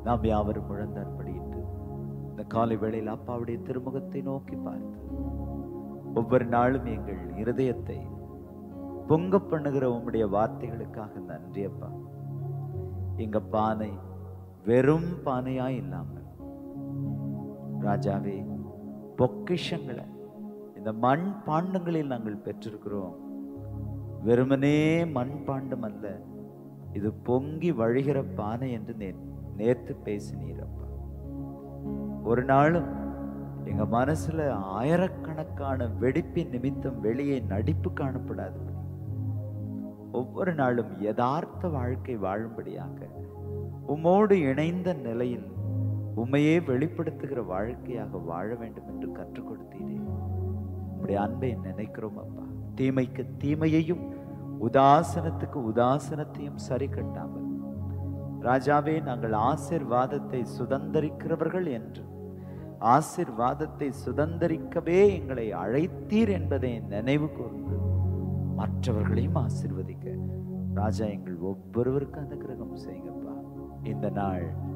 நாம் யாவரும் முழந்தாற்படியிட்டு இந்த காலை வேளையில் அப்பாவுடைய திருமுகத்தை நோக்கி பார்த்து ஒவ்வொரு நாளும் எங்கள் இருதயத்தை பொங்க பண்ணுகிற உம்முடைய வார்த்தைகளுக்காக நன்றி அப்பா எங்க பானை வெறும் பானையா இல்லாமல் ராஜாவே பொக்கிஷங்களை இந்த மண் பாண்டங்களில் நாங்கள் பெற்றிருக்கிறோம் வெறுமனே மண் பாண்டம் அல்ல இது பொங்கி வழிகிற பானை என்று நே நேர்த்து பேசினீர் அப்பா ஒரு நாளும் எங்க மனசுல ஆயிரக்கணக்கான வெடிப்பின் நிமித்தம் வெளியே நடிப்பு காணப்படாதபடி ஒவ்வொரு நாளும் யதார்த்த வாழ்க்கை வாழும்படியாக உம்மோடு இணைந்த நிலையில் உம்மையே வெளிப்படுத்துகிற வாழ்க்கையாக வாழ வேண்டும் என்று கற்றுக் கொடுத்தீரே உம்முடைய அன்பை நினைக்கிறோம் அப்பா தீமைக்கு தீமையையும் உதாசனத்துக்கு உதாசனத்தையும் சரி கட்டாமல் ராஜாவே நாங்கள் ஆசிர்வாதத்தை சுதந்தரிக்கிறவர்கள் என்று ஆசிர்வாதத்தை சுதந்தரிக்கவே எங்களை அழைத்தீர் என்பதை நினைவு கூர்ந்து மற்றவர்களையும் ஆசிர்வதிக்க ராஜா எங்கள் ஒவ்வொருவருக்கும் அந்த கிரகம் செய்யுங்கப்பா இந்த நாள்